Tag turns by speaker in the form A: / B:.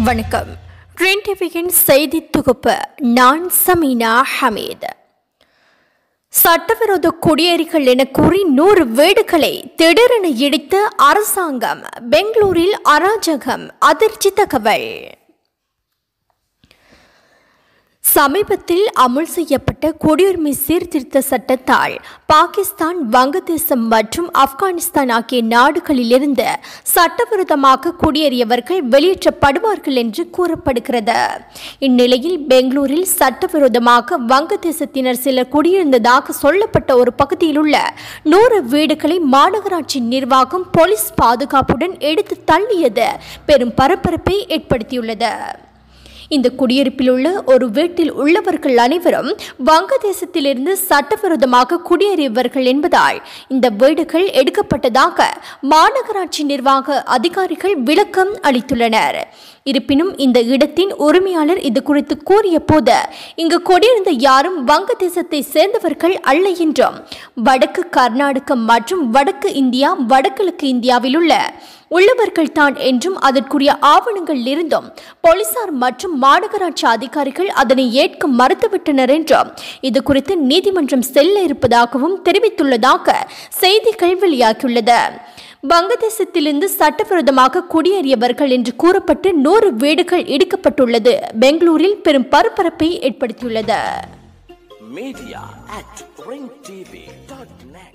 A: வணக்கம் ட்ரெயின் டிவியின் செய்தி தொகுப்பு நான் சமீனா ஹமீத் சட்டவிரோத குடியேறிகள் என கூறி நூறு வீடுகளை திடீரென இடித்த அரசாங்கம் பெங்களூரில் அராஜகம் அதிர்ச்சி தகவல் சமீபத்தில் அமுல் செய்யப்பட்ட குடியுரிமை சீர்திருத்த சட்டத்தால் பாகிஸ்தான் வங்கதேசம் மற்றும் ஆப்கானிஸ்தான் ஆகிய நாடுகளிலிருந்து சட்டவிரோதமாக குடியேறியவர்கள் வெளியேற்றப்படுவார்கள் என்று கூறப்படுகிறது இந்நிலையில் பெங்களூரில் சட்டவிரோதமாக வங்கதேசத்தினர் சிலர் குடியிருந்ததாக சொல்லப்பட்ட ஒரு பகுதியில் உள்ள நூறு வீடுகளை மாநகராட்சி நிர்வாகம் போலீஸ் பாதுகாப்புடன் எடுத்து தள்ளியது பெரும் பரபரப்பை ஏற்படுத்தியுள்ளது இந்த குடியிருப்பில் உள்ள ஒரு வீட்டில் உள்ளவர்கள் அனைவரும் வங்கதேசத்திலிருந்து சட்டவிரோதமாக குடியேறியவர்கள் என்பதால் இந்த வீடுகள் எடுக்கப்பட்டதாக மாநகராட்சி நிர்வாக அதிகாரிகள் விளக்கம் அளித்துள்ளனர் இருப்பினும் இந்த இடத்தின் உரிமையாளர் இது குறித்து கூறிய போது இங்கு குடியிருந்த யாரும் வங்கதேசத்தை சேர்ந்தவர்கள் அல்ல என்றும் வடக்கு கர்நாடகம் மற்றும் வடக்கு இந்தியா வடகிழக்கு இந்தியாவில் உள்ள உள்ளவர்கள் தான் என்றும் அதற்குரிய ஆவணங்கள் இருந்தும் போலீசார் மற்றும் மாநகராட்சி அதிகாரிகள் அதனை ஏற்க மறுத்துவிட்டனர் என்றும் இது குறித்து நீதிமன்றம் செல்ல இருப்பதாகவும் தெரிவித்துள்ளதாக செய்திகள் வெளியாகியுள்ளது வங்கதேசத்திலிருந்து சட்டவிரோதமாக குடியேறியவர்கள் என்று கூறப்பட்டு நூறு வீடுகள் இடிக்கப்பட்டுள்ளது பெங்களூரில் பெரும் பரபரப்பை ஏற்படுத்தியுள்ளது
B: media at ringtv.net